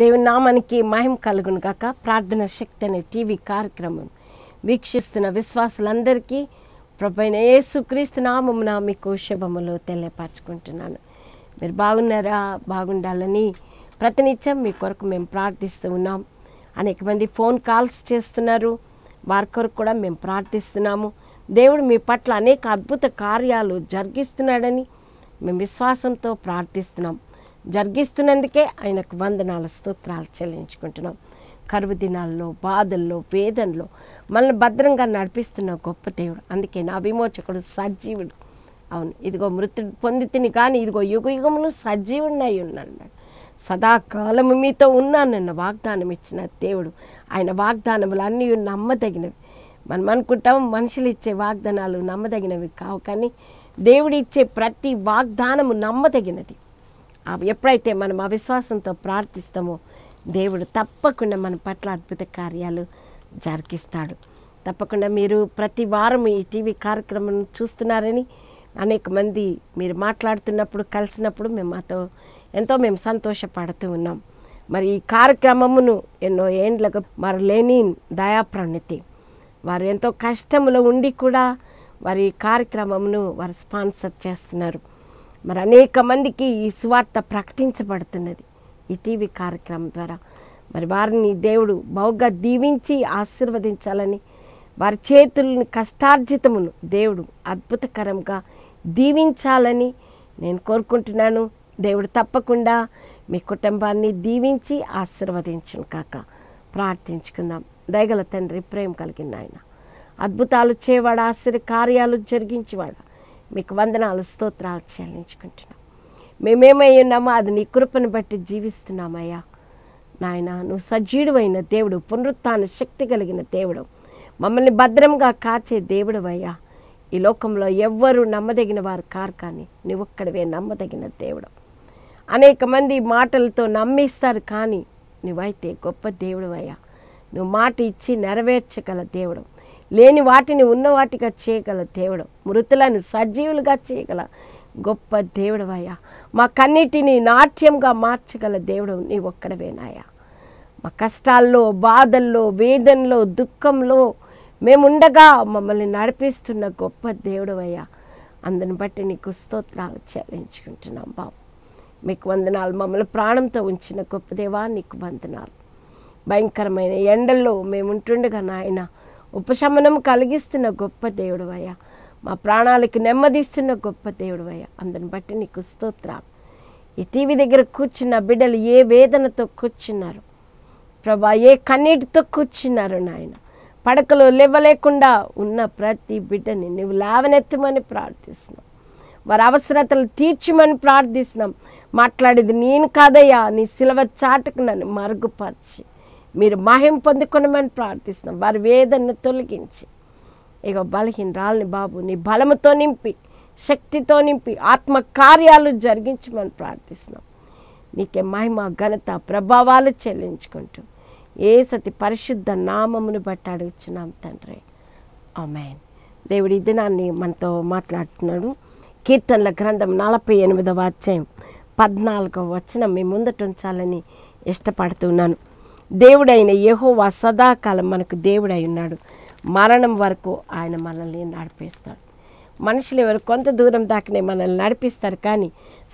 దేవుని నామానికి మహిమ కలుగును గాక ప్రార్థన శక్తి అనే టీవీ కార్యక్రమం వీక్షిస్తున్న విశ్వాసులందరికీ ప్రభైన యేసుక్రీస్తు నామమున మీకు శుభములు తెలియపరచుకుంటున్నాను మీరు బాగున్నారా బాగుండాలని ప్రతినిత్యం మీ కొరకు మేము ప్రార్థిస్తూ ఉన్నాం అనేక మంది ఫోన్ కాల్స్ చేస్తున్నారు వారి కొరకు కూడా మేము ప్రార్థిస్తున్నాము దేవుడు మీ పట్ల అనేక అద్భుత కార్యాలు జరిగిస్తున్నాడని మేము విశ్వాసంతో ప్రార్థిస్తున్నాం జరిగిస్తున్నందుకే ఆయనకు వందనాల స్తోత్రాలు చెల్లించుకుంటున్నాం కరువు దినాల్లో బాధల్లో వేదనలో మనల్ని భద్రంగా నడిపిస్తున్న గొప్ప దేవుడు అందుకే నా విమోచకుడు సజీవుడు అవును ఇదిగో మృతుడు పొంది తిని కానీ ఇదిగో యుగ యుగములు సజీవుడినై ఉన్నాడు సదాకాలము మీతో ఉన్నానన్న వాగ్దానం ఇచ్చిన దేవుడు ఆయన వాగ్దానములు అన్నీ నమ్మదగినవి మనం అనుకుంటాం మనుషులు ఇచ్చే వాగ్దానాలు నమ్మదగినవి కావు కానీ దేవుడు ఇచ్చే ప్రతి వాగ్దానము నమ్మదగినది అవి ఎప్పుడైతే మనం అవిశ్వాసంతో ప్రార్థిస్తామో దేవుడు తప్పకుండా మన పట్ల అద్భుత కార్యాలు జరిగిస్తాడు తప్పకుండా మీరు ప్రతి వారం ఈ టీవీ కార్యక్రమం చూస్తున్నారని అనేక మంది మీరు మాట్లాడుతున్నప్పుడు కలిసినప్పుడు మేము మాతో ఎంతో మేము సంతోషపడుతూ ఉన్నాం మరి ఈ కార్యక్రమమును ఎన్నో ఏండ్లకు మరి లేని దయాప్రణితి వారు ఎంతో కష్టంలో ఉండి కూడా వారి ఈ కార్యక్రమమును వారు స్పాన్సర్ చేస్తున్నారు మరి అనేక మందికి ఈ సువార్త ప్రకటించబడుతున్నది ఈ టీవీ కార్యక్రమం ద్వారా మరి వారిని దేవుడు బహుగా దీవించి ఆశీర్వదించాలని వారి చేతులను కష్టార్జితమును దేవుడు అద్భుతకరంగా దీవించాలని నేను కోరుకుంటున్నాను దేవుడు తప్పకుండా మీ కుటుంబాన్ని దీవించి ఆశీర్వదించును కాక ప్రార్థించుకుందాం దయగల తండ్రి ప్రేమ కలిగిన ఆయన అద్భుతాలు చేయవాడు ఆశ్చర్య కార్యాలు జరిగించేవాడు మీకు వందనాలు స్తోత్రాలు చెల్లించుకుంటున్నాం మేమేమై ఉన్నామో అది నీ కృపను బట్టి జీవిస్తున్నామయ్యా నాయన నువ్వు సజీడువైన దేవుడు పునరుత్న శక్తి కలిగిన దేవుడు మమ్మల్ని భద్రంగా కాచే దేవుడు అయ్యా ఈ లోకంలో ఎవ్వరూ నమ్మదగిన వారు కారు కానీ నువ్వు ఒక్కడివే నమ్మదగిన దేవుడు అనేక మంది మాటలతో నమ్మిస్తారు కానీ నువ్వైతే గొప్ప దేవుడు అయ్యా నువ్వు మాట ఇచ్చి నెరవేర్చగల దేవుడు లేని వాటిని ఉన్న వాటిగా చేయగల దేవుడు మృతులను సజీవులుగా చేయగల గొప్ప దేవుడు అయ్యా మా కన్నిటిని నాట్యంగా మార్చగల దేవుడు నీ ఒక్కడవేనాయా మా కష్టాల్లో బాధల్లో వేదనలో దుఃఖంలో మేముండగా మమ్మల్ని నడిపిస్తున్న గొప్ప దేవుడు అయ్యా అందుని బట్టి నీకు స్తోత్రాలు చెల్లించుకుంటున్నాం బాబు మీకు వందనాలు మమ్మల్ని ప్రాణంతో ఉంచిన గొప్ప దేవా నీకు వందనాలు భయంకరమైన ఎండల్లో మేము ఉంటుండగా నాయన ఉపశమనం కలిగిస్తున్న గొప్ప దేవుడు అయ్యా మా ప్రాణాలకు నెమ్మదిస్తున్న గొప్ప దేవుడు అయ్యా అందుని బట్టి నీకు స్తోత్రాలు ఈ టీవీ దగ్గర కూర్చున్న బిడ్డలు ఏ వేదనతో కూర్చున్నారు ప్రభా ఏ కన్నీటితో కూర్చున్నారు నాయన పడకలో లేవలేకుండా ఉన్న ప్రతి బిడ్డని నువ్వు లేవనెత్తమని ప్రార్థిస్తున్నాం వారి అవసరతలు తీర్చమని ప్రార్థిస్తున్నాం మాట్లాడేది నేను కాదయ్యా నీ సిలవ చాటుకు నన్ను మరుగుపరిచి మీరు మహిం పొందుకొనమని ప్రార్థిస్తున్నాం వారి వేదనను తొలగించి ఇక బలహీనరాలని బాబు నీ బలముతో నింపి శక్తితో నింపి ఆత్మ కార్యాలు జరిగించమని ప్రార్థిస్తున్నాం నీకే మహిమ ఘనత ప్రభావాలు చెల్లించుకుంటూ ఏ సతి పరిశుద్ధ నామమును బట్టి అడుగుచున్నాం తండ్రి ఆమెన్ దేవుడి ఈ దినాన్ని మనతో మాట్లాడుతున్నాడు కీర్తనల గ్రంథం నలభై ఎనిమిదవ అధ్యాయం పద్నాలుగవ వచనం మీ ముందట ఉంచాలని ఇష్టపడుతున్నాను దేవుడైన యెహోవా సదాకాలం మనకు దేవుడై ఉన్నాడు మరణం వరకు ఆయన మనల్ని నడిపిస్తాడు మనుషులు ఎవరు కొంత దూరం దాకానే మనల్ని నడిపిస్తారు కానీ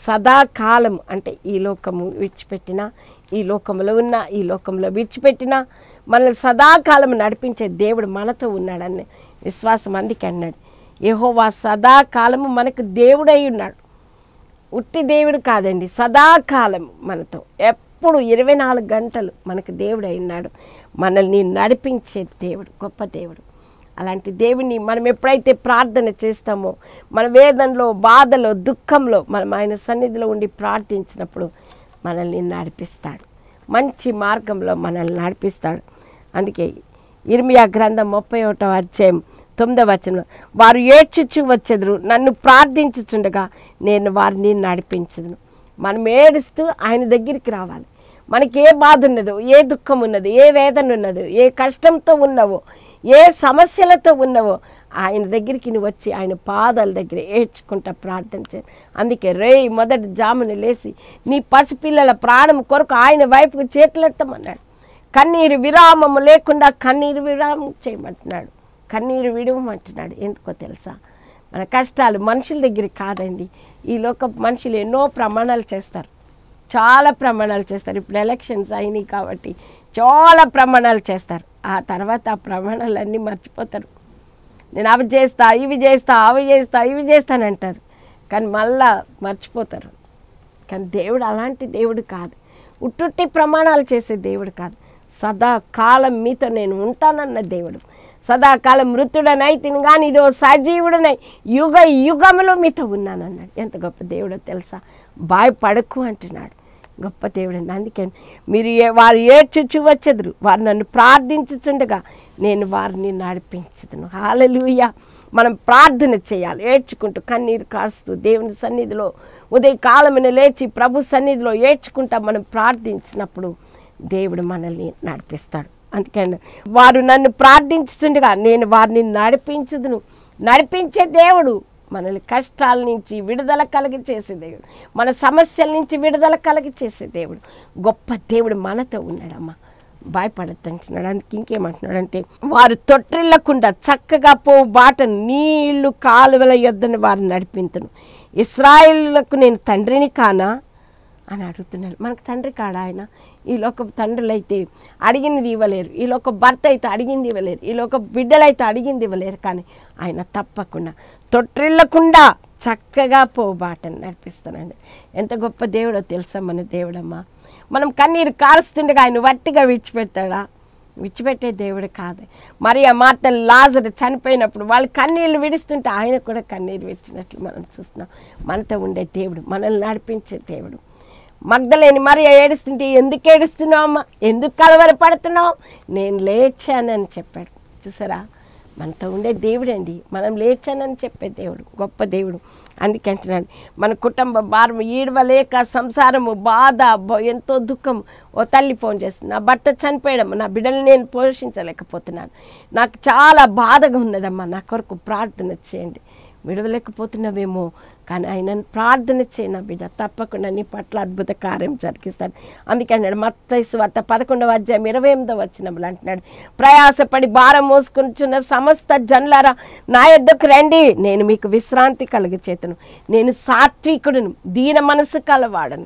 సదాకాలం అంటే ఈ లోకము విడిచిపెట్టినా ఈ లోకంలో ఉన్న ఈ లోకంలో విడిచిపెట్టినా మనల్ని సదాకాలం నడిపించే దేవుడు మనతో ఉన్నాడని విశ్వాసం అందుకే అన్నాడు యెహోవా సదాకాలము మనకు దేవుడై ఉన్నాడు ఉట్టి దేవుడు కాదండి సదాకాలం మనతో ఎప్పుడు ఇరవై నాలుగు గంటలు మనకు దేవుడు ఉన్నాడు మనల్ని నడిపించే దేవుడు గొప్ప దేవుడు అలాంటి దేవుని మనం ఎప్పుడైతే ప్రార్థన చేస్తామో మన వేదనలో బాధలో దుఃఖంలో మనం ఆయన సన్నిధిలో ఉండి ప్రార్థించినప్పుడు మనల్ని నడిపిస్తాడు మంచి మార్గంలో మనల్ని నడిపిస్తాడు అందుకే ఇర్మియా గ్రంథం ముప్పై ఒకటో అధ్యాయం తొమ్మిదవ వచనం వారు ఏడ్చుచు వచ్చెదరు నన్ను ప్రార్థించుచుండగా నేను వారిని నడిపించదును మనం ఏడుస్తూ ఆయన దగ్గరికి రావాలి మనకి ఏ బాధ ఉన్నదో ఏ దుఃఖం ఉన్నదో ఏ వేదన ఉన్నదో ఏ కష్టంతో ఉన్నవో ఏ సమస్యలతో ఉన్నవో ఆయన దగ్గరికి నువ్వు వచ్చి ఆయన పాదాల దగ్గర ఏడ్చుకుంటా ప్రార్థన చేయి అందుకే రే మొదటి జామున లేచి నీ పసిపిల్లల ప్రాణం కొరకు ఆయన వైపుకు చేతులెత్తమన్నాడు కన్నీరు విరామము లేకుండా కన్నీరు విరామం చేయమంటున్నాడు కన్నీరు విడవమంటున్నాడు ఎందుకో తెలుసా మన కష్టాలు మనుషుల దగ్గర కాదండి ఈ లోక మనుషులు ఎన్నో ప్రమాణాలు చేస్తారు చాలా ప్రమాణాలు చేస్తారు ఇప్పుడు ఎలక్షన్స్ అయినాయి కాబట్టి చాలా ప్రమాణాలు చేస్తారు ఆ తర్వాత ఆ ప్రమాణాలన్నీ మర్చిపోతారు నేను అవి చేస్తా ఇవి చేస్తా అవి చేస్తా ఇవి చేస్తానంటారు కానీ మళ్ళా మర్చిపోతారు కానీ దేవుడు అలాంటి దేవుడు కాదు ఉట్టుట్టి ప్రమాణాలు చేసే దేవుడు కాదు సదాకాలం మీతో నేను ఉంటానన్న దేవుడు సదాకాలం మృతుడనై తిని కానీ ఇదో సజీవుడనై యుగ యుగములో మీతో ఉన్నానన్నాడు ఎంత గొప్ప దేవుడో తెలుసా భయపడకు అంటున్నాడు గొప్ప దేవుడండి అందుకని మీరు ఏ- వారు ఏడ్చుచు వచ్చెదరు వారు నన్ను ప్రార్థించుచుండగా నేను వారిని నడిపించదును హాలలుయ మనం ప్రార్థన చేయాలి ఏడ్చుకుంటూ కన్నీరు కారుస్తూ దేవుని సన్నిధిలో ఉదయ కాలమున లేచి ప్రభు సన్నిధిలో ఏడ్చుకుంటా మనం ప్రార్థించినప్పుడు దేవుడు మనల్ని నడిపిస్తాడు అందుకని వారు నన్ను ప్రార్థించుతుండగా నేను వారిని నడిపించుదును నడిపించే దేవుడు మనల్ని కష్టాల నుంచి విడుదల కలిగి చేసే దేవుడు మన సమస్యల నుంచి విడుదల కలిగి చేసే దేవుడు గొప్ప దేవుడు మనతో ఉన్నాడమ్మా భయపడద్దు అంటున్నాడు అందుకే ఇంకేమంటున్నాడంటే వారు తొట్టిల్లకుండా చక్కగా పో బాట నీళ్లు కాలువల యొద్దని వారు నడిపింతును ఇస్రాయిలకు నేను తండ్రిని కానా అని అడుగుతున్నారు మనకు తండ్రి కాడా ఆయన ఈ లోక తండ్రులు అయితే అడిగింది ఇవ్వలేరు ఈ లోక భర్త అయితే అడిగింది ఇవ్వలేరు ఈ లోక బిడ్డలైతే అడిగింది ఇవ్వలేరు కానీ ఆయన తప్పకుండా తొట్టిల్లకుండా చక్కగా పోబాటని నడిపిస్తానండి ఎంత గొప్ప దేవుడో తెలుసా మన దేవుడమ్మా మనం కన్నీరు కారుస్తుండగా ఆయన వట్టిగా విడిచిపెడతాడా విడిచిపెట్టే దేవుడు కాదు మరి ఆ మార్త లాజరు చనిపోయినప్పుడు వాళ్ళు కన్నీళ్ళు విడుస్తుంటే ఆయన కూడా కన్నీరు విడిచినట్లు మనం చూస్తున్నాం మనతో ఉండే దేవుడు మనల్ని నడిపించే దేవుడు మగ్ధలేని మరి ఏడుస్తుంటే ఎందుకు ఏడుస్తున్నావు అమ్మా ఎందుకు కలవర పడుతున్నావు నేను లేచానని చెప్పాడు చూసారా మనతో ఉండే దేవుడండి మనం లేచానని చెప్పే దేవుడు గొప్ప దేవుడు అందుకే అంటున్నాడు మన కుటుంబ భారం ఈడవలేక సంసారము బాధ బ- ఎంతో దుఃఖం ఓ తల్లి ఫోన్ చేస్తుంది నా భర్త చనిపోయడం నా బిడ్డలు నేను పోషించలేకపోతున్నాను నాకు చాలా బాధగా ఉన్నదమ్మా నా కొరకు ప్రార్థన చేయండి విడవలేకపోతున్నావేమో కానీ ఆయన ప్రార్థన చేయి నా బిడ్డ తప్పకుండా నీ పట్ల అద్భుత కార్యం జరిగిస్తాడు అందుకే అన్నాడు మత్తైసు వార్త పదకొండవ అధ్యాయం ఇరవై ఎనిమిదవ వచ్చినప్పుడు అంటున్నాడు ప్రయాసపడి భారం మోసుకుంటున్న సమస్త జనులారా నా యొద్దకు రండి నేను మీకు విశ్రాంతి కలిగి చేతను నేను సాత్వికుడును దీన మనసు కలవాడను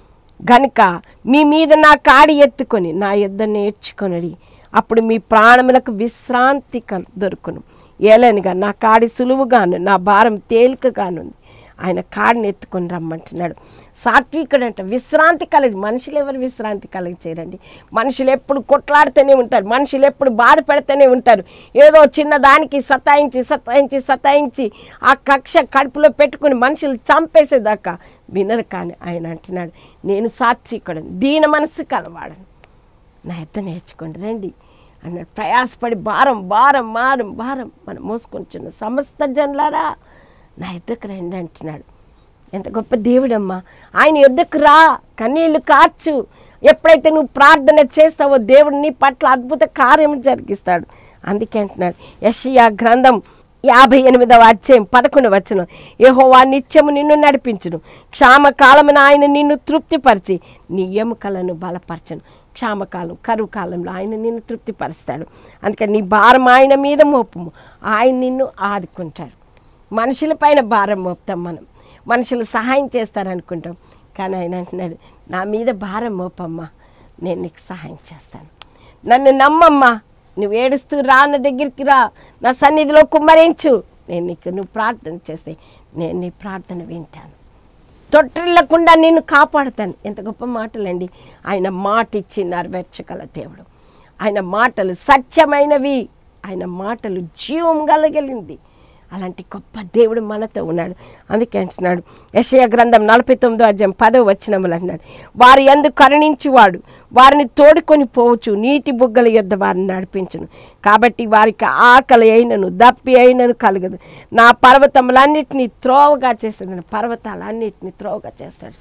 గనుక మీ మీద నా కాడి ఎత్తుకొని నా యొద్ద నేర్చుకొనడి అప్పుడు మీ ప్రాణములకు విశ్రాంతి కల్ దొరుకును ఏలనిగా నా కాడి సులువుగాను నా భారం తేలికగానుంది ఆయన కాడిని ఎత్తుకొని రమ్మంటున్నాడు సాత్వికుడు అంట విశ్రాంతి కలిగి మనుషులు ఎవరు విశ్రాంతి కలిగి చేయరండి మనుషులు ఎప్పుడు కొట్లాడుతూనే ఉంటారు మనుషులు ఎప్పుడు బాధ పెడుతూనే ఉంటారు ఏదో చిన్న దానికి సతాయించి సతాయించి సతాయించి ఆ కక్ష కడుపులో పెట్టుకుని మనుషులు చంపేసేదాకా వినరు కానీ ఆయన అంటున్నాడు నేను సాత్వికుడు దీన మనసు కలవాడను నా ఎత్త నేర్చుకోండి రండి అన్నాడు ప్రయాసపడి భారం భారం భారం భారం మనం మోసుకొంచున్న సమస్త జనులారా నా ఎద్దకు రండి అంటున్నాడు ఎంత గొప్ప దేవుడమ్మా ఆయన యుద్ధకు రా కన్నీళ్లు కార్చు ఎప్పుడైతే నువ్వు ప్రార్థన చేస్తావో దేవుడు నీ పట్ల అద్భుత కార్యం జరిగిస్తాడు అందుకే అంటున్నాడు యషియా గ్రంథం యాభై ఎనిమిదవ అధ్యాయం పదకొండు వచ్చును యెహోవా నిత్యము నిన్ను నడిపించును క్షామకాలమున ఆయన నిన్ను తృప్తిపరిచి నీ ఎముకలను బలపరచును క్షామకాలం కరువు కాలంలో ఆయన నిన్ను తృప్తిపరుస్తాడు అందుకని నీ భారం ఆయన మీద మోపము ఆయన నిన్ను ఆదుకుంటాడు మనుషుల పైన భారం మోపుతాం మనం మనుషులు సహాయం చేస్తారనుకుంటాం కానీ ఆయన అంటున్నాడు నా మీద భారం మోపమ్మా నేను నీకు సహాయం చేస్తాను నన్ను నమ్మమ్మా నువ్వు ఏడుస్తూ రా నా దగ్గరికి రా నా సన్నిధిలో కుమ్మరించు నేను నీకు నువ్వు ప్రార్థన చేస్తే నేను నీ ప్రార్థన వింటాను తొట్టిల్లకుండా నిన్ను కాపాడుతాను ఎంత గొప్ప మాటలండి ఆయన మాట ఇచ్చి నెరవేర్చగల దేవుడు ఆయన మాటలు సత్యమైనవి ఆయన మాటలు జీవం కలగలింది అలాంటి గొప్ప దేవుడు మనతో ఉన్నాడు అందుకే అంటున్నాడు యశయ గ్రంథం నలభై తొమ్మిదో అధ్యాయం పదవ వచ్చినములు అంటున్నాడు వారి ఎందు కరుణించువాడు వారిని తోడుకొని పోవచ్చు నీటి బుగ్గల యొద్ద వారిని నడిపించును కాబట్టి వారికి ఆకలి అయినను దప్పి అయినను కలగదు నా పర్వతములన్నిటినీ త్రోవగా చేసేదని పర్వతాలన్నిటినీ త్రోవగా చేస్తాడట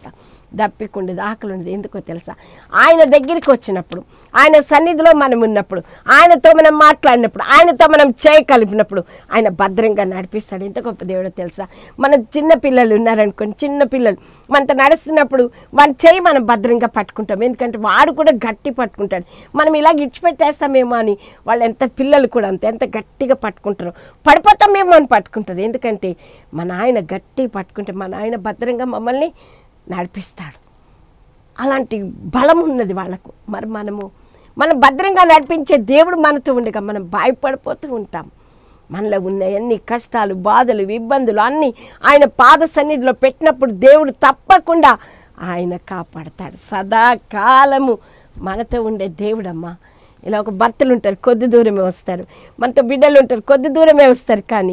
దప్పికుండేది ఆకలి ఉండేది ఎందుకో తెలుసా ఆయన దగ్గరికి వచ్చినప్పుడు ఆయన సన్నిధిలో మనం ఉన్నప్పుడు ఆయనతో మనం మాట్లాడినప్పుడు ఆయనతో మనం చేయ కలిపినప్పుడు ఆయన భద్రంగా నడిపిస్తాడు ఎంత గొప్ప దేవుడో తెలుసా మన చిన్న పిల్లలు ఉన్నారనుకోండి చిన్న పిల్లలు మనతో నడుస్తున్నప్పుడు వాని చేయి మనం భద్రంగా పట్టుకుంటాం ఎందుకంటే వాడు కూడా గట్టి పట్టుకుంటాడు మనం ఇలా ఇచ్చిపెట్టేస్తామేమో అని వాళ్ళు ఎంత పిల్లలు కూడా అంత ఎంత గట్టిగా పట్టుకుంటారో పడిపోతామేమో అని పట్టుకుంటారు ఎందుకంటే మన ఆయన గట్టి పట్టుకుంటే మన ఆయన భద్రంగా మమ్మల్ని నడిపిస్తాడు అలాంటి బలం ఉన్నది వాళ్ళకు మరి మనము మనం భద్రంగా నడిపించే దేవుడు మనతో ఉండగా మనం భయపడిపోతూ ఉంటాం మనలో ఉన్న అన్ని కష్టాలు బాధలు ఇబ్బందులు అన్నీ ఆయన పాద సన్నిధిలో పెట్టినప్పుడు దేవుడు తప్పకుండా ఆయన కాపాడతాడు సదాకాలము మనతో ఉండే దేవుడమ్మా ఇలా ఒక భర్తలు ఉంటారు కొద్ది దూరమే వస్తారు మనతో బిడ్డలు ఉంటారు కొద్ది దూరమే వస్తారు కానీ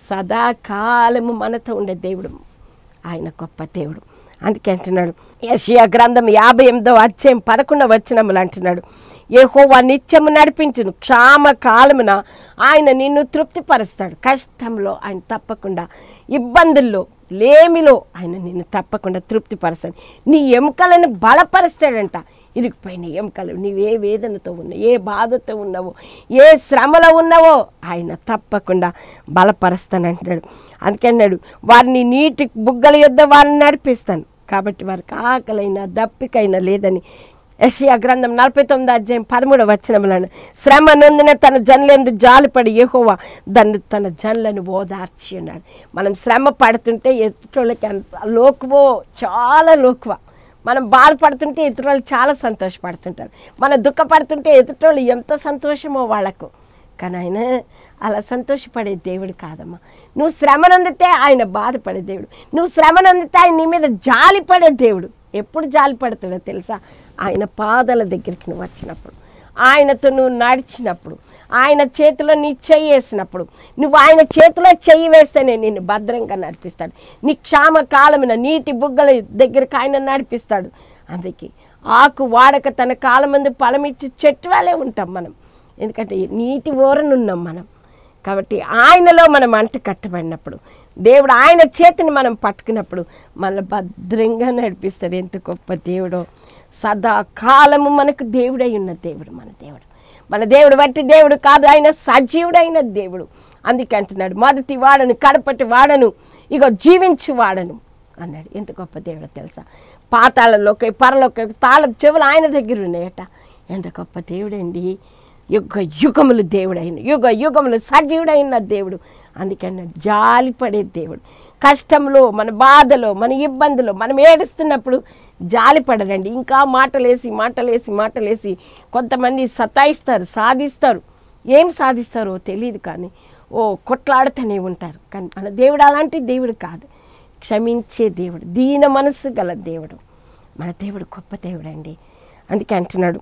సదాకాలము మనతో ఉండే దేవుడు ఆయన గొప్ప దేవుడు అందుకే అంటున్నాడు యషియా గ్రంథం యాభై ఎనిమిదో అధ్యాయం పదకొండవ వచనములు అంటున్నాడు ఏహోవా నిత్యము నడిపించును క్షామ కాలమున ఆయన నిన్ను తృప్తిపరుస్తాడు కష్టంలో ఆయన తప్పకుండా ఇబ్బందుల్లో లేమిలో ఆయన నిన్ను తప్పకుండా తృప్తిపరచాడు నీ ఎముకలను బలపరుస్తాడంట ఇరిగిపోయిన ఎముకలు నీవు ఏ వేదనతో ఉన్నావు ఏ బాధతో ఉన్నావో ఏ శ్రమలో ఉన్నావో ఆయన తప్పకుండా బలపరుస్తానంటున్నాడు అందుకే అన్నాడు వారిని నీటి బుగ్గల యొద్ద వారిని నడిపిస్తాను కాబట్టి వారికి ఆకలైనా దప్పికైనా లేదని యషియా గ్రంథం నలభై తొమ్మిది అధ్యాయం పదమూడు వచ్చినములను శ్రమ నొందిన తన జన్లందు జాలిపడి యెహోవా దాన్ని తన జన్లను ఓదార్చి ఉన్నాడు మనం శ్రమ పడుతుంటే ఎదుటోళ్ళకి అంత లోకువో చాలా లోకువ మనం బాధపడుతుంటే ఇతరులు చాలా సంతోషపడుతుంటారు మనం దుఃఖపడుతుంటే ఎదుటోళ్ళు ఎంత సంతోషమో వాళ్ళకు కానీ ఆయన అలా సంతోషపడే దేవుడు కాదమ్మా నువ్వు శ్రమనందితే ఆయన బాధపడే దేవుడు నువ్వు శ్రమనందితే ఆయన నీ మీద జాలిపడే దేవుడు ఎప్పుడు జాలిపడుతాడో తెలుసా ఆయన పాదాల దగ్గరికి నువ్వు వచ్చినప్పుడు ఆయనతో నువ్వు నడిచినప్పుడు ఆయన చేతిలో నీ చెయ్యి వేసినప్పుడు నువ్వు ఆయన చేతిలో చెయ్యి వేస్తేనే నిన్ను భద్రంగా నడిపిస్తాడు నీ క్షామ కాలమున నీటి బుగ్గల దగ్గరికి ఆయన నడిపిస్తాడు అందుకే ఆకు వాడక తన కాలం మంది ఫలమిచ్చి చెట్టు వాళ్ళే ఉంటాం మనం ఎందుకంటే నీటి ఓరనున్నాం మనం కాబట్టి ఆయనలో మనం అంట కట్టబడినప్పుడు దేవుడు ఆయన చేతిని మనం పట్టుకున్నప్పుడు మన భద్రంగా నడిపిస్తాడు ఎంత గొప్ప దేవుడో సదాకాలము మనకు దేవుడై ఉన్న దేవుడు మన దేవుడు మన దేవుడు వట్టి దేవుడు కాదు ఆయన సజీవుడైన దేవుడు అందుకే అంటున్నాడు మొదటి వాడను కడపటి వాడను ఇగో జీవించు వాడను అన్నాడు ఎంత గొప్ప దేవుడో తెలుసా పాతాళలోకి పరలోకి తాళ చెవులు ఆయన దగ్గర ఉన్నాయట ఎంత గొప్ప దేవుడండి యుగ యుగములు దేవుడైన యుగ యుగములు సజీవుడైన దేవుడు అందుకన్నా జాలిపడే దేవుడు కష్టంలో మన బాధలో మన ఇబ్బందులో మనం ఏడుస్తున్నప్పుడు జాలిపడరండి ఇంకా మాటలేసి మాటలేసి మాటలేసి కొంతమంది సతాయిస్తారు సాధిస్తారు ఏం సాధిస్తారో తెలియదు కానీ ఓ కొట్లాడుతూనే ఉంటారు కానీ మన దేవుడు అలాంటి దేవుడు కాదు క్షమించే దేవుడు దీన మనస్సు గల దేవుడు మన దేవుడు గొప్ప దేవుడు అండి అందుకే అంటున్నాడు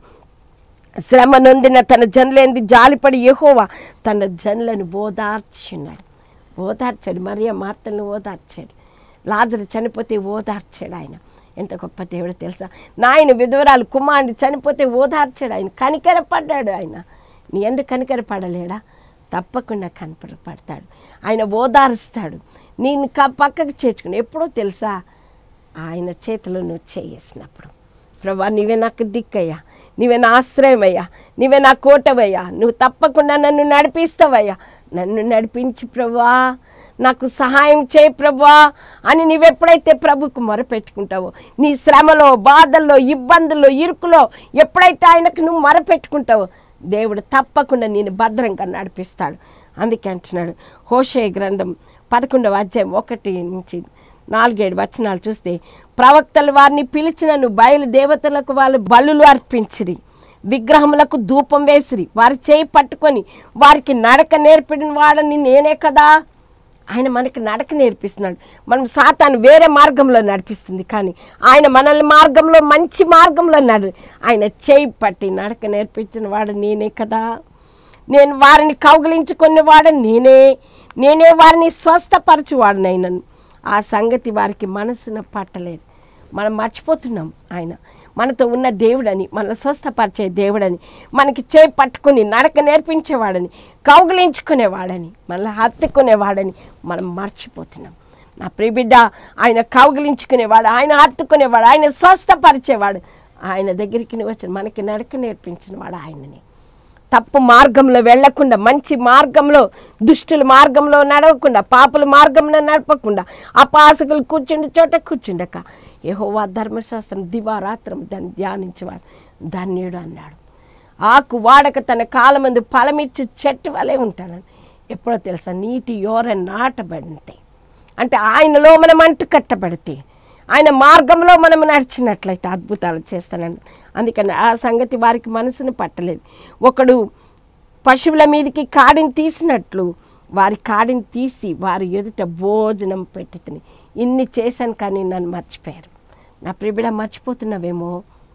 శ్రమ నొందిన తన జనులేంది జాలిపడి యెహోవా తన జనులను ఓదార్చున్నాడు ఓదార్చాడు మరియ మార్తలను ఓదార్చాడు లాజరు చనిపోతే ఓదార్చాడు ఆయన ఎంత గొప్ప దేవుడు తెలుసా నాయన విధవరాలు కుమారుని చనిపోతే ఓదార్చాడు ఆయన కనికరపడ్డాడు ఆయన నీ ఎందుకు కనికరపడలేడా తప్పకుండా కనపడతాడు ఆయన ఓదారుస్తాడు నేను క- పక్కకు చేర్చుకుని ఎప్పుడో తెలుసా ఆయన చేతిలో నువ్వు చేసినప్పుడు ప్రభా నీవే నాకు దిక్కయ్యా నీవే నా ఆశ్రయమయ్యా నీవే నా కోటవయ్యా నువ్వు తప్పకుండా నన్ను నడిపిస్తావయ్యా నన్ను నడిపించి ప్రభా నాకు సహాయం చేయి ప్రభా అని నీవెప్పుడైతే ప్రభుకు మొరపెట్టుకుంటావో నీ శ్రమలో బాధల్లో ఇబ్బందుల్లో ఇరుకులో ఎప్పుడైతే ఆయనకు నువ్వు మొరపెట్టుకుంటావో దేవుడు తప్పకుండా నేను భద్రంగా నడిపిస్తాడు అందుకే అంటున్నాడు హోషే గ్రంథం పదకొండవ అధ్యాయం ఒకటి నుంచి నాలుగేడు వచనాలు చూస్తే ప్రవక్తలు వారిని పిలిచినను బయలు దేవతలకు వాళ్ళు బలులు అర్పించిరి విగ్రహములకు ధూపం వేసిరి వారి చేయి పట్టుకొని వారికి నడక నేర్పిన వాడని నేనే కదా ఆయన మనకి నడక నేర్పిస్తున్నాడు మనం సాతాను వేరే మార్గంలో నడిపిస్తుంది కానీ ఆయన మనల్ని మార్గంలో మంచి మార్గంలో నడు ఆయన చేయి పట్టి నడక నేర్పించిన వాడు నేనే కదా నేను వారిని కౌగిలించుకునేవాడు నేనే నేనే వారిని స్వస్థపరచువాడినైనను ఆ సంగతి వారికి మనసున పట్టలేదు మనం మర్చిపోతున్నాం ఆయన మనతో ఉన్న దేవుడని మన స్వస్థపరిచే దేవుడని మనకి చేయి పట్టుకుని నడక నేర్పించేవాడని కౌగిలించుకునేవాడని మనల్ని హత్తుకునేవాడని మనం మర్చిపోతున్నాం నా ప్రియబిడ్డ ఆయన కౌగిలించుకునేవాడు ఆయన హత్తుకునేవాడు ఆయన స్వస్థపరిచేవాడు ఆయన దగ్గరికి నువ్వు వచ్చి మనకి నడక నేర్పించిన వాడు ఆయనని తప్పు మార్గంలో వెళ్లకుండా మంచి మార్గంలో దుష్టుల మార్గంలో నడవకుండా పాపుల మార్గంలో నడపకుండా అపాసకులు కూర్చుండి చోట కూర్చుండక యెహోవా ధర్మశాస్త్రం దివారాత్రం దాన్ని ధ్యానించేవాడు ధన్యుడు అన్నాడు ఆకు వాడక తన కాలమందు ఫలమిచ్చి చెట్టు వలె ఉంటానని ఎప్పుడో తెలుసా నీటి యోర నాటబడితే అంటే ఆయనలో మనం అంటు కట్టబడితే ఆయన మార్గంలో మనం నడిచినట్లయితే అద్భుతాలు చేస్తానండి అందుకని ఆ సంగతి వారికి మనసును పట్టలేదు ఒకడు పశువుల మీదకి కాడిని తీసినట్లు వారి కాడిని తీసి వారి ఎదుట భోజనం పెట్టి తిని ఇన్ని చేశాను కానీ నన్ను మర్చిపోయారు నా ప్రిబిడ మర్చిపోతున్నావేమో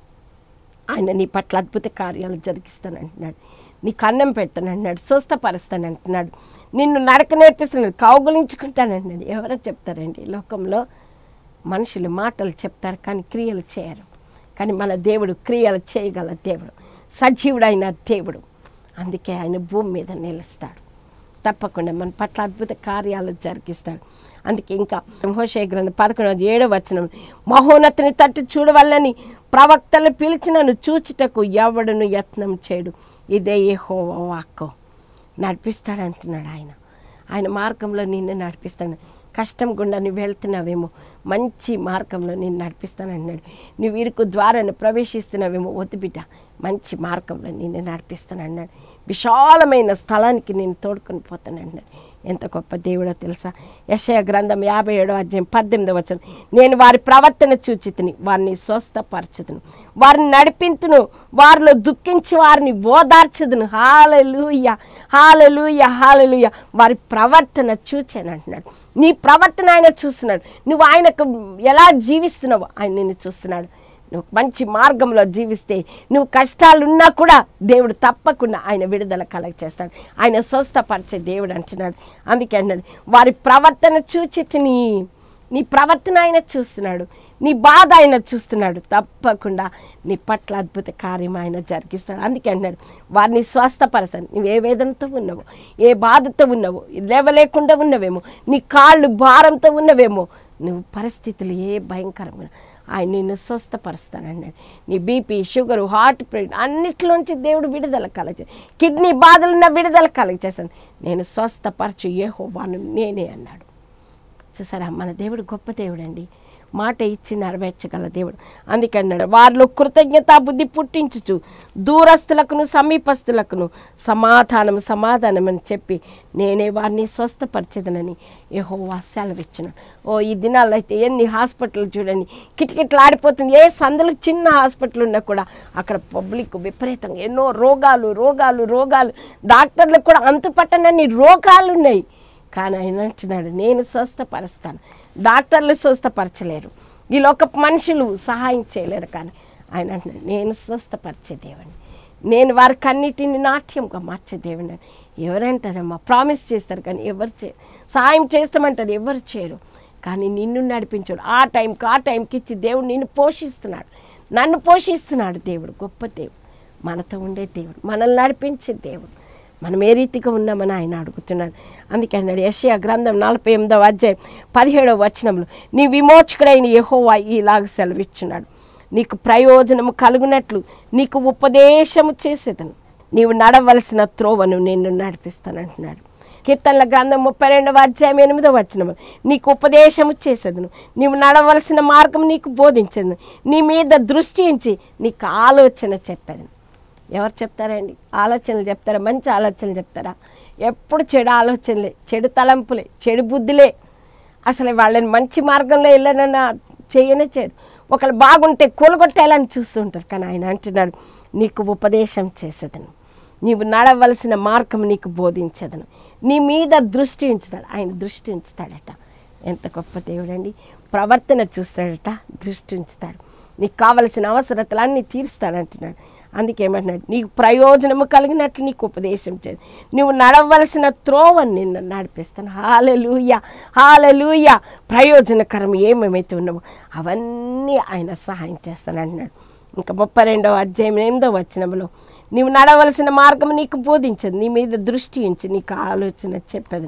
ఆయన నీ పట్ల అద్భుత కార్యాలు జరిగిస్తానంటున్నాడు నీకు అన్నం పెడతానంటున్నాడు స్వస్థపరుస్తానంటున్నాడు నిన్ను నడక నేర్పిస్తున్నాడు కౌగులించుకుంటానంటున్నాడు ఎవరో చెప్తారండి ఈ లోకంలో మనుషులు మాటలు చెప్తారు కానీ క్రియలు చేయరు కానీ మన దేవుడు క్రియలు చేయగల దేవుడు సజీవుడైన దేవుడు అందుకే ఆయన భూమి మీద నిలుస్తాడు తప్పకుండా మన పట్ల అద్భుత కార్యాలు జరిగిస్తాడు అందుకే ఇంకా హోషే గ్రంథం పదకొండు ఏడో వచనం మహోన్నతిని తట్టు చూడవల్లని ప్రవక్తలు పిలిచినను చూచుటకు ఎవడును యత్నం చేయడు ఇదే ఏ వాక్కు నడిపిస్తాడు అంటున్నాడు ఆయన ఆయన మార్గంలో నిన్ను నడిపిస్తాడు కష్టం గుండా నువ్వు వెళ్తున్నావేమో మంచి మార్గంలో నేను నడిపిస్తాను అన్నాడు నువ్వు ఇరుకు ద్వారాను ప్రవేశిస్తున్నావేమో వద్దు బిడ్డ మంచి మార్గంలో నిన్ను నడిపిస్తాను అన్నాడు విశాలమైన స్థలానికి నేను తోడుకొని పోతాను అన్నాడు ఎంత గొప్ప దేవుడో తెలుసా యశయ గ్రంథం యాభై ఏడో అధ్యాయం పద్దెనిమిది వచ్చాను నేను వారి ప్రవర్తన చూచితిని వారిని స్వస్థపరచుదును వారిని నడిపింతును వారిలో దుఃఖించి వారిని ఓదార్చదును హాలలుయ హాలలుయ హాలలుయ వారి ప్రవర్తన చూచాను అంటున్నాడు నీ ప్రవర్తన ఆయన చూస్తున్నాడు నువ్వు ఆయనకు ఎలా జీవిస్తున్నావు ఆయన నిన్ను చూస్తున్నాడు నువ్వు మంచి మార్గంలో జీవిస్తే నువ్వు కష్టాలున్నా కూడా దేవుడు తప్పకుండా ఆయన విడుదల కలగ చేస్తాడు ఆయన స్వస్థపరిచే దేవుడు అంటున్నాడు అందుకే అన్నాడు వారి ప్రవర్తన చూచి తిని నీ ప్రవర్తన ఆయన చూస్తున్నాడు నీ బాధ ఆయన చూస్తున్నాడు తప్పకుండా నీ పట్ల అద్భుత కార్యం ఆయన జరిగిస్తాడు అందుకే అన్నాడు వారిని స్వస్థపరచండి నువ్వు ఏ వేదనతో ఉన్నావో ఏ బాధతో ఉన్నావో లేవలేకుండా ఉన్నవేమో నీ కాళ్ళు భారంతో ఉన్నవేమో నువ్వు పరిస్థితులు ఏ భయంకరమైన ఆయన నిన్ను స్వస్థపరుస్తానన్నాడు నీ బీపీ షుగర్ హార్ట్ పెయిన్ అన్నిట్లోంచి దేవుడు విడుదల కలగ కిడ్నీ బాధలున్న విడుదల కలగచేస్తాను నేను స్వస్థపరచు ఏ హోవాను నేనే అన్నాడు చూసారా మన దేవుడు గొప్ప దేవుడు అండి మాట ఇచ్చి నెరవేర్చగల దేవుడు అందుకన్నాడు వారిలో కృతజ్ఞతా బుద్ధి పుట్టించుచు దూరస్తులకును సమీపస్తులకును సమాధానం సమాధానం అని చెప్పి నేనే వారిని స్వస్థపరిచేదనని యెహోవా సెలవిచ్చిన ఓ ఈ దినాల్లో అయితే ఎన్ని హాస్పిటల్ చూడండి కిటకిటలు ఆడిపోతుంది ఏ సందులు చిన్న హాస్పిటల్ ఉన్నా కూడా అక్కడ పబ్లిక్ విపరీతంగా ఎన్నో రోగాలు రోగాలు రోగాలు డాక్టర్లకు కూడా అంతుపట్టనన్ని రోగాలు ఉన్నాయి కానీ ఆయన అంటున్నాడు నేను స్వస్థపరుస్తాను డాక్టర్లు స్వస్థపరచలేరు ఈ లోక మనుషులు సహాయం చేయలేరు కానీ ఆయన అంటున్నాడు నేను స్వస్థపరిచే దేవుని నేను వారి కన్నిటిని నాట్యంగా మార్చే దేవుని ఎవరంటారమ్మా ప్రామిస్ చేస్తారు కానీ ఎవరు చే సహాయం చేస్తామంటారు ఎవరు చేయరు కానీ నిన్ను నడిపించాడు ఆ టైంకి ఆ టైంకి ఇచ్చి దేవుడు నిన్ను పోషిస్తున్నాడు నన్ను పోషిస్తున్నాడు దేవుడు గొప్ప దేవుడు మనతో ఉండే దేవుడు మనల్ని నడిపించే దేవుడు మనం ఏ రీతిగా ఉన్నామని ఆయన అడుగుతున్నాడు అందుకే అన్నాడు యషయా గ్రంథం నలభై ఎనిమిదవ అధ్యాయం పదిహేడవ వచనంలో నీ విమోచకుడైన యెహోవా ఈలాగ సెలవిచ్చున్నాడు నీకు ప్రయోజనము కలుగునట్లు నీకు ఉపదేశము చేసేదను నీవు నడవలసిన త్రోవను నిన్ను నడిపిస్తానంటున్నాడు కీర్తనల గ్రంథం ముప్పై రెండవ అధ్యాయం ఎనిమిదవ వచనము నీకు ఉపదేశము చేసేదను నీవు నడవలసిన మార్గం నీకు బోధించదు నీ మీద దృష్టి ఉంచి నీకు ఆలోచన చెప్పేది ఎవరు చెప్తారండి ఆలోచనలు చెప్తారా మంచి ఆలోచనలు చెప్తారా ఎప్పుడు చెడు ఆలోచనలే చెడు తలంపులే చెడు బుద్ధులే అసలు వాళ్ళని మంచి మార్గంలో వెళ్ళనన్నా చేయనే చేయరు ఒకళ్ళు బాగుంటే కూలగొట్టేయాలని చూస్తుంటారు కానీ ఆయన అంటున్నాడు నీకు ఉపదేశం చేసేదను నీవు నడవలసిన మార్గం నీకు బోధించదను నీ మీద దృష్టి ఉంచుతాడు ఆయన దృష్టి ఉంచుతాడట ఎంత గొప్ప దేవుడండి ప్రవర్తన చూస్తాడట దృష్టి ఉంచుతాడు నీకు కావలసిన అవసరతలన్నీ తీరుస్తాడంటున్నాడు అందుకేమంటున్నాడు నీకు ప్రయోజనము కలిగినట్లు నీకు ఉపదేశం చేది నువ్వు నడవలసిన త్రోవని నిన్ను నడిపిస్తాను హాలలుయ హాలలుయ ప్రయోజనకరం ఏమేమైతే ఉన్నావో అవన్నీ ఆయన సహాయం చేస్తాను అంటున్నాడు ఇంకా ముప్పై రెండవ అధ్యాయం ఎనిమిదవ వచనంలో నీవు నడవలసిన మార్గం నీకు బోధించదు నీ మీద దృష్టి ఉంచి నీకు ఆలోచన చెప్పదు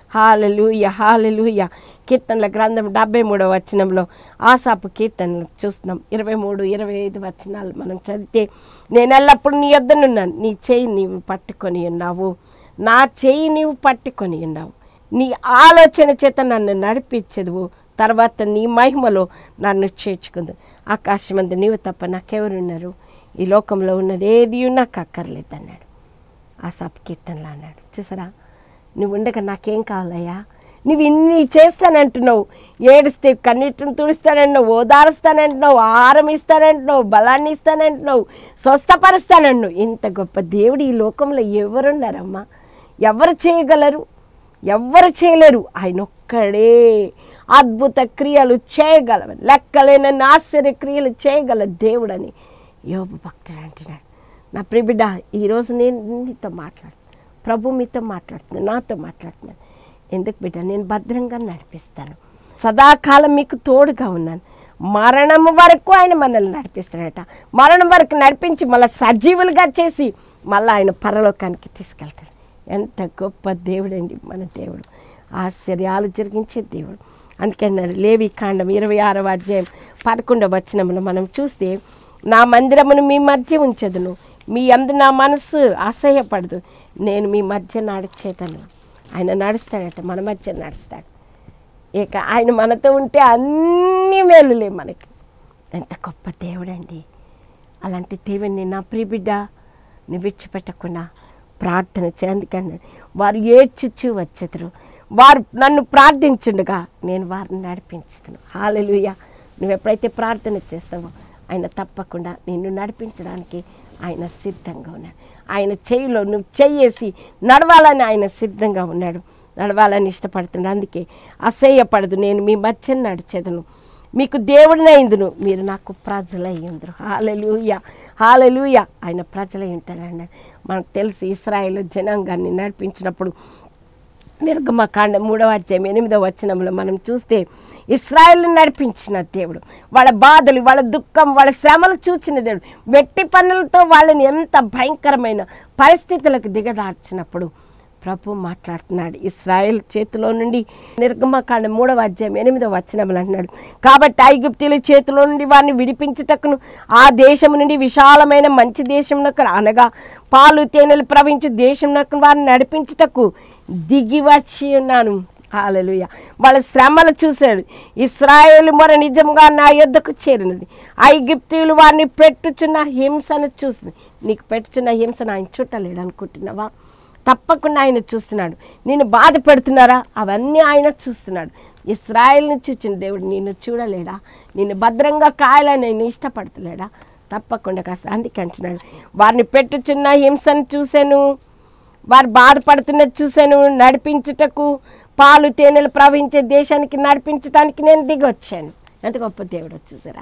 హాలెలూయ హాలెలూయ కీర్తనల గ్రంథం డెబ్బై మూడవ వచనంలో ఆసాపు కీర్తనలు చూస్తున్నాం ఇరవై మూడు ఇరవై ఐదు వచనాలు మనం చదివితే నేను ఎల్లప్పుడూ నీ యొద్దనున్నాను నీ చేయి నీవు పట్టుకొని ఉన్నావు నా చేయి నీవు పట్టుకొని ఉన్నావు నీ ఆలోచన చేత నన్ను నడిపించదువు తర్వాత నీ మహిమలో నన్ను చేర్చుకుందు ఆకాశమందు నీవు తప్ప నాకెవరున్నారు ఈ లోకంలో ఉన్నది ఏది నాకు అక్కర్లేదన్నాడు ఆ సబ్ కీర్తనలు అన్నాడు చూసారా నువ్వు ఉండగా నాకేం కావాలయ్యా నువ్వు ఇన్ని చేస్తానంటున్నావు ఏడిస్తే కన్నీటిని తుడుస్తానంటున్నావు ఓదారుస్తానంటున్నావు ఆహారం ఇస్తానంటున్నావు బలాన్ని ఇస్తానంటున్నావు స్వస్థపరుస్తానంటున్నావు ఇంత గొప్ప దేవుడు ఈ లోకంలో ఎవరున్నారమ్మా ఎవరు చేయగలరు ఎవ్వరు చేయలేరు ఆయన ఒక్కడే అద్భుత క్రియలు చేయగల లెక్కలేనన్ని ఆశ్చర్య క్రియలు చేయగల దేవుడని యోబు భక్తుడు అంటున్నాడు నా ప్రిబిడ్డ ఈరోజు నేను నీతో మాట్లాడు ప్రభు మీతో మాట్లాడుతున్నాను నాతో మాట్లాడుతున్నాను ఎందుకు బిడ్డ నేను భద్రంగా నడిపిస్తాను సదాకాలం మీకు తోడుగా ఉన్నాను మరణం వరకు ఆయన మనల్ని నడిపిస్తాడట మరణం వరకు నడిపించి మళ్ళీ సజీవులుగా చేసి మళ్ళీ ఆయన పరలోకానికి తీసుకెళ్తాడు ఎంత గొప్ప దేవుడండి మన దేవుడు ఆశ్చర్యాలు జరిగించే దేవుడు అందుకన్నారు లేవి కాండం ఇరవై ఆరవ అధ్యాయం పదకొండవ వచనంలో మనం చూస్తే నా మందిరమును మీ మధ్య ఉంచదును మీ అందు నా మనసు అసహ్యపడదు నేను మీ మధ్య నడిచేదను ఆయన నడుస్తాడట మన మధ్య నడుస్తాడు ఇక ఆయన మనతో ఉంటే అన్ని మేలులే మనకి ఎంత గొప్ప దేవుడండి అలాంటి దేవుని నా ప్రియబిడ్డ నువ్వు విడిచిపెట్టకుండా ప్రార్థన చేయందుకన్నాడు వారు ఏడ్చుచూ వచ్చేదరు వారు నన్ను ప్రార్థించుండగా నేను వారిని నడిపించుతాను హాలెలుయ నువ్వు ఎప్పుడైతే ప్రార్థన చేస్తావో ఆయన తప్పకుండా నిన్ను నడిపించడానికి ఆయన సిద్ధంగా ఉన్నాడు ఆయన చేయిలో నువ్వు చెయ్యేసి నడవాలని ఆయన సిద్ధంగా ఉన్నాడు నడవాలని ఇష్టపడుతున్నాడు అందుకే అసహ్యపడదు నేను మీ మధ్య నడిచేదను మీకు దేవుడినైందును మీరు నాకు ప్రజలయ్యిందరు హాలెలూయ హాలెలూయ ఆయన ప్రజలై ఉంటారన్నాడు మనకు తెలిసి ఇస్రాయేల్ జనాంగాన్ని నడిపించినప్పుడు నిర్గమకాండ మూడవ అధ్యాయం ఎనిమిదవ వచనంలో మనం చూస్తే ఇస్రాయల్ని నడిపించిన దేవుడు వాళ్ళ బాధలు వాళ్ళ దుఃఖం వాళ్ళ శ్రమలు చూచిన దేవుడు వెట్టి పనులతో వాళ్ళని ఎంత భయంకరమైన పరిస్థితులకు దిగదార్చినప్పుడు ప్రభు మాట్లాడుతున్నాడు ఇస్రాయేల్ చేతిలో నుండి నిర్గమకాండ మూడవ అధ్యాయం ఎనిమిదవ వచనములు అంటున్నాడు కాబట్టి ఐగుప్తుల చేతిలో నుండి వారిని విడిపించుటకును ఆ దేశం నుండి విశాలమైన మంచి దేశంలోకి అనగా పాలు తేనెలు ప్రవహించు దేశంలోకి వారిని నడిపించుటకు దిగి వచ్చి ఉన్నాను హాలలుయ వాళ్ళ శ్రమలు చూశాడు ఇస్రాయేల్ మొర నిజంగా నా యొద్దకు చేరినది ఐగిప్తీయులు వారిని పెట్టుచున్న హింసను చూసింది నీకు పెట్టుచున్న హింసను ఆయన చుట్టలేడు అనుకుంటున్నావా తప్పకుండా ఆయన చూస్తున్నాడు నేను బాధ పెడుతున్నారా అవన్నీ ఆయన చూస్తున్నాడు ఇస్రాయల్ని చూచిన దేవుడు నిన్ను చూడలేడా నిన్ను భద్రంగా కాయాలని నేను ఇష్టపడతలేడా తప్పకుండా కాస్త అందుకే అంటున్నాడు వారిని పెట్టుచున్న హింసను చూశాను వారు బాధపడుతున్నది చూశాను నడిపించుటకు పాలు తేనెలు ప్రవహించే దేశానికి నడిపించడానికి నేను దిగొచ్చాను ఎంత గొప్ప దేవుడు వచ్చేసారా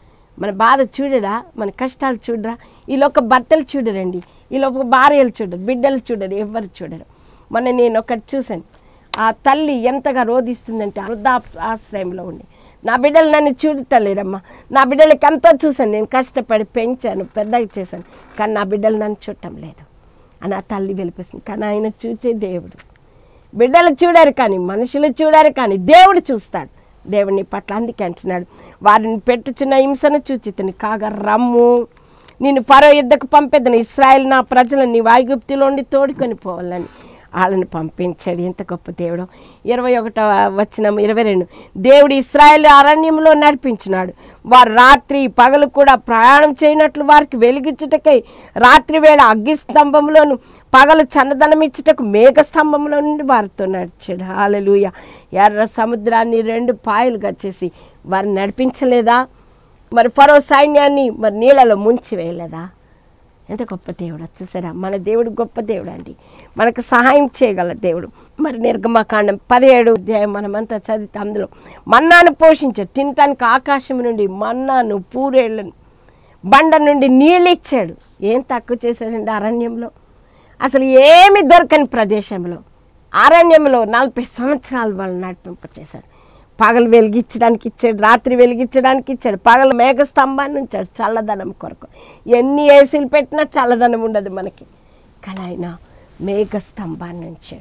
మన బాధ చూడరా మన కష్టాలు చూడరా ఈలోక భర్తలు చూడరండి ఈలోక భార్యలు చూడరు బిడ్డలు చూడరు ఎవ్వరు చూడరు మొన్న నేను ఒకటి చూశాను ఆ తల్లి ఎంతగా రోధిస్తుందంటే వృద్ధా ఆశ్రయంలో ఉండి నా బిడ్డలు నన్ను చూడటలేరమ్మా నా బిడ్డలకి ఎంతో చూశాను నేను కష్టపడి పెంచాను పెద్దగా చేశాను కానీ నా బిడ్డలు నన్ను చూడటం లేదు అని ఆ తల్లి వెలిపిస్తుంది కానీ ఆయన చూచే దేవుడు బిడ్డలు చూడారు కానీ మనుషులు చూడారు కానీ దేవుడు చూస్తాడు దేవుని పట్ల అందుకే అంటున్నాడు వారిని పెట్టుచున్న హింసను చూచితని కాగా రమ్ము నేను ఫరో యుద్ధకు పంపేదని ఇస్రాయల్ నా ప్రజలను నీ వాయుగుప్తిలోండి తోడుకొని పోవాలని వాళ్ళని పంపించాడు ఎంత గొప్ప దేవుడు ఇరవై ఒకటో వచ్చిన ఇరవై రెండు దేవుడు ఇస్రాయల్ అరణ్యంలో నడిపించినాడు వారు రాత్రి పగలు కూడా ప్రయాణం చేయనట్లు వారికి వెలిగించుటకై రాత్రి వేళ అగ్గి స్తంభంలోను పగలు చన్నదనం ఇచ్చుటకు మేఘ స్తంభంలో నుండి వారితో నడిచాడు హాలలుయ ఎర్ర సముద్రాన్ని రెండు పాయలుగా చేసి వారిని నడిపించలేదా మరి ఫరో సైన్యాన్ని మరి నీళ్ళలో ముంచి వేయలేదా ఎంత గొప్ప దేవుడు చూసారా మన దేవుడు గొప్ప దేవుడు అండి మనకు సహాయం చేయగల దేవుడు మరి నిర్గమకాండం పదిహేడు అధ్యాయం మనమంతా చదివితే అందులో మన్నాను పోషించాడు తినటానికి ఆకాశం నుండి మన్నాను పూరేళ్ళను బండ నుండి నీళ్ళు ఇచ్చాడు ఏం తక్కువ చేశాడండి అరణ్యంలో అసలు ఏమి దొరకని ప్రదేశంలో అరణ్యంలో నలభై సంవత్సరాలు వాళ్ళని నడిపింపచేశాడు పగలు వెలిగించడానికి ఇచ్చాడు రాత్రి వెలిగించడానికి ఇచ్చాడు పగలు మేఘ స్తంభాన్ని ఉంచాడు చల్లదనం కొరకు ఎన్ని ఏసీలు పెట్టినా చల్లదనం ఉండదు మనకి కానీ ఆయన మేఘ స్తంభాన్ని ఉంచాడు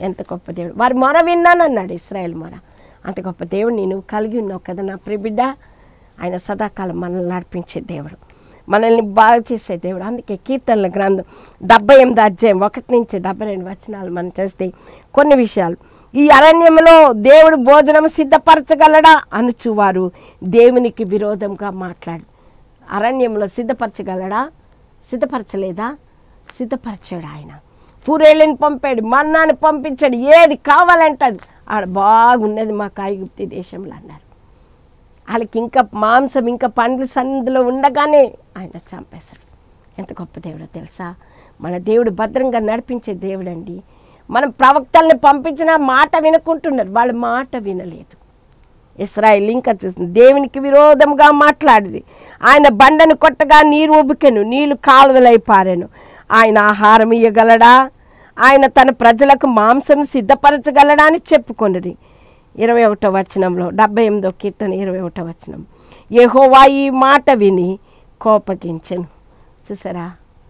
ఎంత గొప్ప దేవుడు వారి మొర విన్నాను అన్నాడు ఇస్రాయేల్ మొర అంత గొప్ప దేవుడు నేను కలిగి ఉన్నావు కదా నా ప్రిబిడ్డ ఆయన సదాకాలం మనల్ని నడిపించే దేవుడు మనల్ని బాగా చేసే దేవుడు అందుకే కీర్తనల గ్రంథం డెబ్బై ఎనిమిది అధ్యాయం ఒకటి నుంచి డెబ్బై రెండు వచనాలు మనం చేస్తే కొన్ని విషయాలు ఈ అరణ్యంలో దేవుడు భోజనం సిద్ధపరచగలడా అనుచువారు దేవునికి విరోధంగా మాట్లాడు అరణ్యంలో సిద్ధపరచగలడా సిద్ధపరచలేదా సిద్ధపరచాడు ఆయన పూరేళ్ళని పంపాడు మన్నాన్ని పంపించాడు ఏది కావాలంటే అది ఆడ బాగున్నది మా కాయగుప్తి దేశంలో అన్నారు వాళ్ళకి ఇంకా మాంసం ఇంకా పండ్లు సందులో ఉండగానే ఆయన చంపేశాడు ఎంత గొప్ప దేవుడో తెలుసా మన దేవుడు భద్రంగా నడిపించే దేవుడండి మనం ప్రవక్తల్ని పంపించిన మాట వినుకుంటున్నారు వాళ్ళ మాట వినలేదు ఇస్రాయిల్ ఇంకా చూస్తుంది దేవునికి విరోధంగా మాట్లాడింది ఆయన బండను కొట్టగా నీరు ఉబికెను నీళ్లు కాలువలై పారెను ఆయన ఆహారం ఇయ్యగలడా ఆయన తన ప్రజలకు మాంసం సిద్ధపరచగలడా అని చెప్పుకొనిరి ఇరవై ఒకటో వచనంలో డెబ్బై ఎనిమిదో కీర్తన ఇరవై ఒకటో వచనం యెహోవా ఈ మాట విని కోపగించెను చూసారా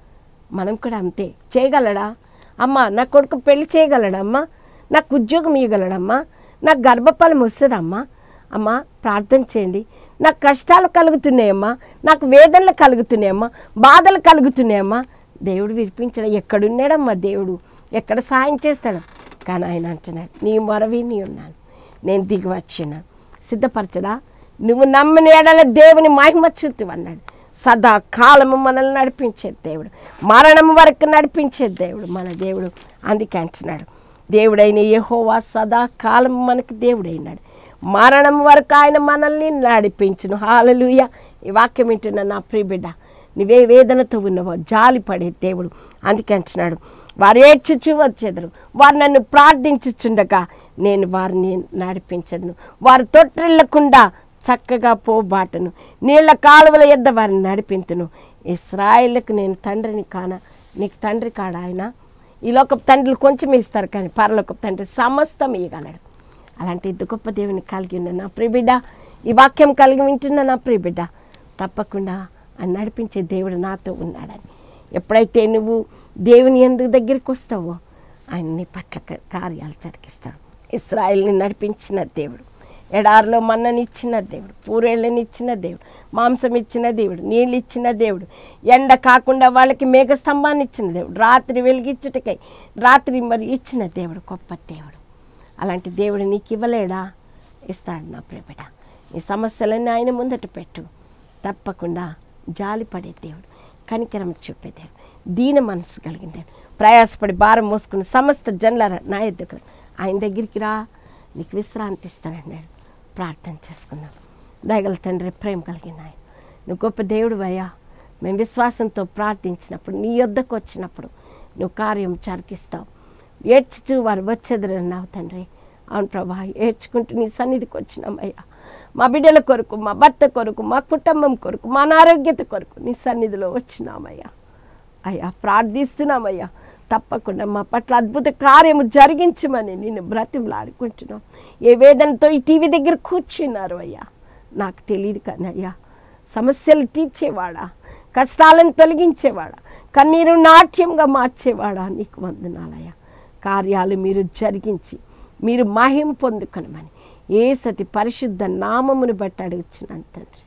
మనం కూడా అంతే చేయగలడా అమ్మా నా కొడుకు పెళ్లి చేయగలడా అమ్మా నాకు ఉద్యోగం ఇవ్వగలడమ్మా నాకు గర్భఫలం వస్తుందమ్మా అమ్మా ప్రార్థన చేయండి నాకు కష్టాలు కలుగుతున్నాయమ్మా నాకు వేదనలు కలుగుతున్నాయమ్మా బాధలు కలుగుతున్నాయమ్మా దేవుడు విడిపించడం ఎక్కడున్నాడమ్మా దేవుడు ఎక్కడ సాయం చేస్తాడు కానీ ఆయన అంటున్నాడు నీ మొరవి నీ ఉన్నాను నేను దిగి వచ్చినాను సిద్ధపరచడా నువ్వు నమ్మిన ఎడల దేవుని మహిమ చూతువు అన్నాడు సదా కాలము మనల్ని నడిపించే దేవుడు మరణం వరకు నడిపించే దేవుడు మన దేవుడు అందుకే అంటున్నాడు దేవుడైన యెహోవా సదా కాలం మనకి దేవుడైనాడు మరణం వరకు ఆయన మనల్ని నడిపించును హాలలుయ ఈ వాక్యం వింటున్న నా ప్రియ బిడ్డ నువ్వే వేదనతో ఉన్నవో జాలి పడే దేవుడు అందుకే అంటున్నాడు వారు ఏడ్చుచు వచ్చేదరు వారు నన్ను ప్రార్థించుచుండగా నేను వారిని నడిపించదును వారు తొట్టిల్లకుండా చక్కగా పోబాటను నీళ్ళ కాలువల యొద్ద వారిని నడిపింతును ఇస్రాయిల్కు నేను తండ్రిని కాన నీకు తండ్రి కాడ ఆయన ఈ లోకపు తండ్రులు కొంచెం ఇస్తారు కానీ పరలోకపు తండ్రి సమస్తం ఇవ్వగలడు అలాంటి ఇంత గొప్ప దేవుని కలిగి ఉన్న నా ప్రియబిడ్డ ఈ వాక్యం కలిగి వింటున్న నా ప్రియబిడ్డ తప్పకుండా ఆయన నడిపించే దేవుడు నాతో ఉన్నాడని ఎప్పుడైతే నువ్వు దేవుని ఎందుకు దగ్గరికి వస్తావో ఆయన నీ పట్ల క- కార్యాలు జరిగిస్తాడు ఇస్రాయిల్ని నడిపించిన దేవుడు ఎడారిలో మన్నని ఇచ్చిన దేవుడు పూరేళ్ళని ఇచ్చిన దేవుడు మాంసం ఇచ్చిన దేవుడు నీళ్ళు ఇచ్చిన దేవుడు ఎండ కాకుండా వాళ్ళకి మేఘస్తంభాన్ని ఇచ్చిన దేవుడు రాత్రి వెలిగించుటకై రాత్రి మరి ఇచ్చిన దేవుడు గొప్ప దేవుడు అలాంటి దేవుడు నీకు ఇవ్వలేడా ఇస్తాడు నా ప్రియబిడ ఈ సమస్యలన్నీ ఆయన ముందట పెట్టు తప్పకుండా జాలిపడే దేవుడు కనికరం చూపే దేవుడు దీన మనసు కలిగిన దేవుడు ప్రయాసపడి భారం మోసుకుని సమస్త జనుల నా ఎద్దుకు ఆయన దగ్గరికి రా నీకు విశ్రాంతి ఇస్తానన్నాడు ప్రార్థన చేసుకుందాం దయగల తండ్రి ప్రేమ కలిగిన ఆయన నువ్వు గొప్ప దేవుడు అయ్యా మేము విశ్వాసంతో ప్రార్థించినప్పుడు నీ యొద్దకు వచ్చినప్పుడు నువ్వు కార్యం చరికిస్తావు ఏడ్చుచు వారు వచ్చేదరన్నావు తండ్రి అవును ప్రభా ఏడ్చుకుంటూ నీ సన్నిధికి వచ్చినామయ్యా మా బిడ్డల కొరకు మా భర్త కొరకు మా కుటుంబం కొరకు మా అనారోగ్యత కొరకు నీ సన్నిధిలో వచ్చినామయ్యా అయ్యా ప్రార్థిస్తున్నామయ్యా తప్పకుండా మా పట్ల అద్భుత కార్యము జరిగించమని నేను బ్రతిమలాడుకుంటున్నాం ఏ వేదనతో ఈ టీవీ దగ్గర కూర్చున్నారు అయ్యా నాకు తెలియదు కానీ అయ్యా సమస్యలు తీర్చేవాడా కష్టాలను తొలగించేవాడా కన్నీరు నాట్యంగా మార్చేవాడా నీకు వందనాలయ్యా కార్యాలు మీరు జరిగించి మీరు మహిమ పొందుకొనమని ఏ సతి పరిశుద్ధ నామమును బట్టి అడుగుచున్నాను తండ్రి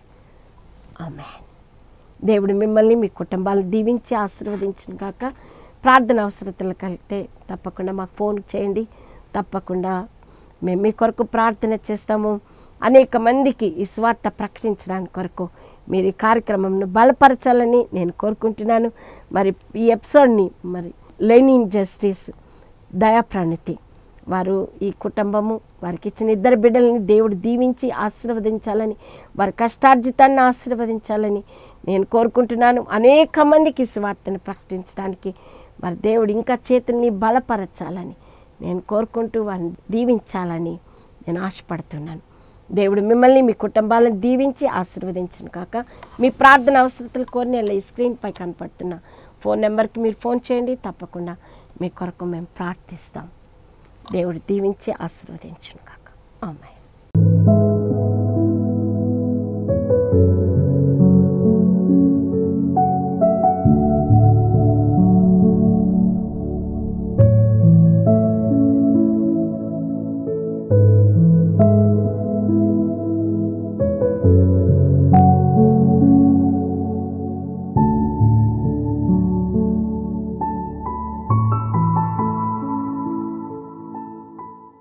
ఆమె దేవుడు మిమ్మల్ని మీ కుటుంబాలను దీవించి ఆశీర్వదించిన కాక ప్రార్థన అవసరతలు కలిగితే తప్పకుండా మాకు ఫోన్ చేయండి తప్పకుండా మేము మీ కొరకు ప్రార్థన చేస్తాము అనేక మందికి ఈ స్వార్థ ప్రకటించడానికి కొరకు మీరు ఈ కార్యక్రమంను బలపరచాలని నేను కోరుకుంటున్నాను మరి ఈ ఎపిసోడ్ని మరి లెనిన్ జస్టిస్ దయాప్రణితి వారు ఈ కుటుంబము వారికి ఇచ్చిన ఇద్దరు బిడ్డలని దేవుడు దీవించి ఆశీర్వదించాలని వారి కష్టార్జితాన్ని ఆశీర్వదించాలని నేను కోరుకుంటున్నాను అనేక మందికి సువార్తను ప్రకటించడానికి వారి దేవుడు ఇంకా చేతుల్ని బలపరచాలని నేను కోరుకుంటూ వారిని దీవించాలని నేను ఆశపడుతున్నాను దేవుడు మిమ్మల్ని మీ కుటుంబాలను దీవించి ఆశీర్వదించను కాక మీ ప్రార్థన అవసరతలు కోరిన ఈ స్క్రీన్పై కనపడుతున్న ఫోన్ నెంబర్కి మీరు ఫోన్ చేయండి తప్పకుండా మీ కొరకు మేము ప్రార్థిస్తాం దేవుడు దీవించి ఆశీర్వదించును కాక ఆమె